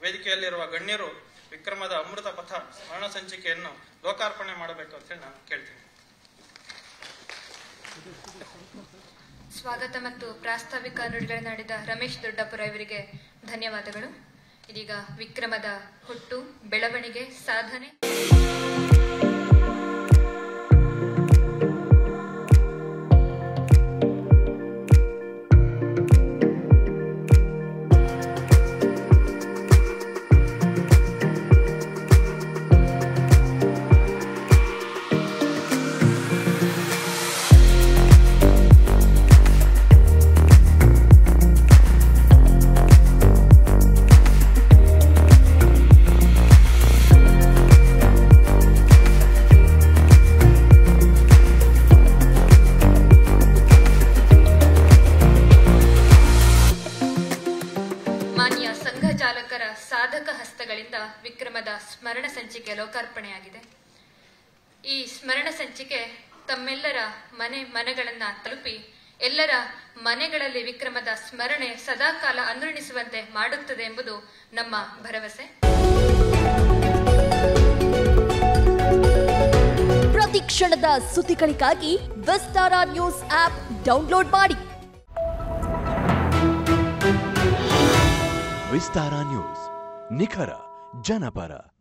ವೇದಿಕೆಯಲ್ಲಿರುವ ಗಣ್ಯರು ವಿಕ್ರಮದ ಅಮೃತ ಪಥ ಸ್ಮರಣ ಸಂಚಿಕೆಯನ್ನು ಲೋಕಾರ್ಪಣೆ ಮಾಡಬೇಕು ಅಂತ ಹೇಳಿ ನಾನು ಕೇಳ್ತೀನಿ ಸ್ವಾಗತ ಮತ್ತು ಪ್ರಾಸ್ತಾವಿಕ ನುಡಿಗಳನ್ನಾಡಿದ ರಮೇಶ್ ದೊಡ್ಡಪುರ ಇವರಿಗೆ ಧನ್ಯವಾದಗಳು ಇದೀಗ ವಿಕ್ರಮದ ಹುಟ್ಟು ಬೆಳವಣಿಗೆ ಸಾಧನೆ ಮಾನ್ಯ ಸಂಘ ಚಾಲಕರ ಸಾಧಕ ಹಸ್ತಗಳಿಂದ ವಿಕ್ರಮದ ಸ್ಮರಣ ಸಂಚಿಕೆ ಲೋಕಾರ್ಪಣೆಯಾಗಿದೆ ಈ ಸ್ಮರಣ ಸಂಚಿಕೆ ತಮ್ಮೆಲ್ಲರ ಮನೆ ಮನೆಗಳನ್ನ ತಲುಪಿ ಎಲ್ಲರ ಮನೆಗಳಲ್ಲಿ ವಿಕ್ರಮದ ಸ್ಮರಣೆ ಸದಾಕಾಲ ಅನುರಣಿಸುವಂತೆ ಮಾಡುತ್ತದೆ ಎಂಬುದು ನಮ್ಮ ಭರವಸೆ ಪ್ರತಿ ಕ್ಷಣದ ಸುದ್ದಿಗಳಿಗಾಗಿ ವಿಸ್ತಾರ ನ್ಯೂಸ್ ಆಪ್ ಡೌನ್ಲೋಡ್ ಮಾಡಿ ವಿಸ್ತಾರ ನ್ಯೂಸ್ ನಿಖರ ಜನಪರ